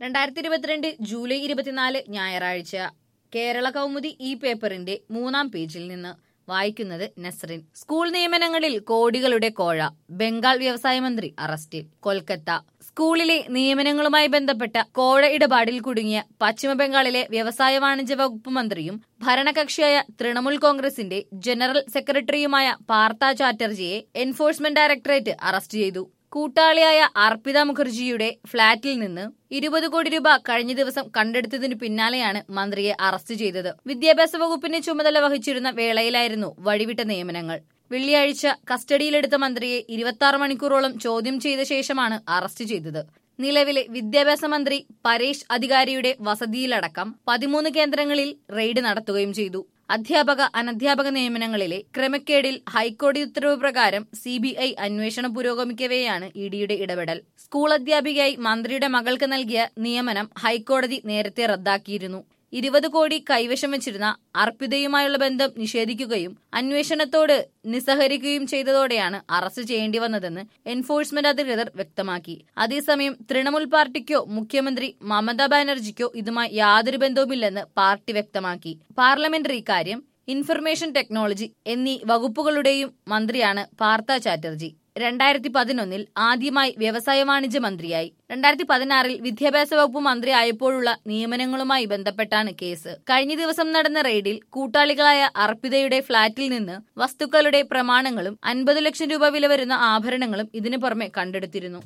രണ്ടായിരത്തി ഇരുപത്തിരണ്ട് ജൂലൈ ഇരുപത്തിനാല് ഞായറാഴ്ച കേരള കൗമുദി ഈ പേപ്പറിന്റെ മൂന്നാം പേജിൽ നിന്ന് വായിക്കുന്നത് നസ്രിൻ സ്കൂൾ നിയമനങ്ങളിൽ കോടികളുടെ കോഴ ബംഗാൾ വ്യവസായ മന്ത്രി അറസ്റ്റിൽ കൊൽക്കത്ത സ്കൂളിലെ നിയമനങ്ങളുമായി ബന്ധപ്പെട്ട കോഴ ഇടപാടിൽ കുടുങ്ങിയ പശ്ചിമബംഗാളിലെ വ്യവസായ വാണിജ്യ വകുപ്പ് മന്ത്രിയും ഭരണകക്ഷിയായ തൃണമൂൽ കോൺഗ്രസിന്റെ ജനറൽ സെക്രട്ടറിയുമായ പാർത്ത ചാറ്റർജിയെ എൻഫോഴ്സ്മെന്റ് ഡയറക്ടറേറ്റ് അറസ്റ്റ് ചെയ്തു കൂട്ടാളിയായ അർപ്പിത മുഖർജിയുടെ ഫ്ളാറ്റിൽ നിന്ന് ഇരുപത് കോടി രൂപ കഴിഞ്ഞ ദിവസം കണ്ടെടുത്തതിനു പിന്നാലെയാണ് മന്ത്രിയെ അറസ്റ്റ് ചെയ്തത് വിദ്യാഭ്യാസ വകുപ്പിന്റെ ചുമതല വഹിച്ചിരുന്ന വേളയിലായിരുന്നു വഴിവിട്ട നിയമനങ്ങൾ വെള്ളിയാഴ്ച കസ്റ്റഡിയിലെടുത്ത മന്ത്രിയെ ഇരുപത്തി മണിക്കൂറോളം ചോദ്യം ചെയ്ത ശേഷമാണ് അറസ്റ്റ് ചെയ്തത് നിലവിലെ വിദ്യാഭ്യാസ മന്ത്രി പരേഷ് അധികാരിയുടെ വസതിയിലടക്കം പതിമൂന്ന് കേന്ദ്രങ്ങളിൽ റെയ്ഡ് നടത്തുകയും ചെയ്തു അധ്യാപക അനധ്യാപക നിയമനങ്ങളിലെ ക്രമക്കേടിൽ ഹൈക്കോടതി ഉത്തരവ് പ്രകാരം സി ബി ഐ അന്വേഷണം പുരോഗമിക്കവെയാണ് ഇഡിയുടെ ഇടപെടൽ സ്കൂൾ അധ്യാപികയായി മന്ത്രിയുടെ മകൾക്ക് നൽകിയ നിയമനം ഹൈക്കോടതി നേരത്തെ റദ്ദാക്കിയിരുന്നു ഇരുപത് കോടി കൈവശം വെച്ചിരുന്ന അർപ്പിതയുമായുള്ള ബന്ധം നിഷേധിക്കുകയും അന്വേഷണത്തോട് നിസ്സഹരിക്കുകയും ചെയ്തതോടെയാണ് അറസ്റ്റ് ചെയ്യേണ്ടി വന്നതെന്ന് എൻഫോഴ്സ്മെന്റ് അധികൃതർ വ്യക്തമാക്കി അതേസമയം തൃണമൂൽ പാർട്ടിക്കോ മുഖ്യമന്ത്രി മമതാ ബാനർജിക്കോ ഇതുമായി യാതൊരു ബന്ധവുമില്ലെന്ന് പാർട്ടി വ്യക്തമാക്കി പാർലമെന്ററി കാര്യം ഇൻഫർമേഷൻ ടെക്നോളജി എന്നീ വകുപ്പുകളുടെയും മന്ത്രിയാണ് പാർത്ത ചാറ്റർജി രണ്ടായിരത്തി പതിനൊന്നിൽ ആദ്യമായി വ്യവസായ വാണിജ്യ മന്ത്രിയായി രണ്ടായിരത്തി പതിനാറിൽ വിദ്യാഭ്യാസ വകുപ്പ് മന്ത്രിയായപ്പോഴുള്ള നിയമനങ്ങളുമായി ബന്ധപ്പെട്ടാണ് കേസ് കഴിഞ്ഞ ദിവസം നടന്ന റെയ്ഡിൽ കൂട്ടാളികളായ അർപ്പിതയുടെ ഫ്ളാറ്റിൽ നിന്ന് വസ്തുക്കളുടെ പ്രമാണങ്ങളും അൻപത് ലക്ഷം രൂപ വില വരുന്ന ആഭരണങ്ങളും ഇതിനു പുറമെ കണ്ടെടുത്തിരുന്നു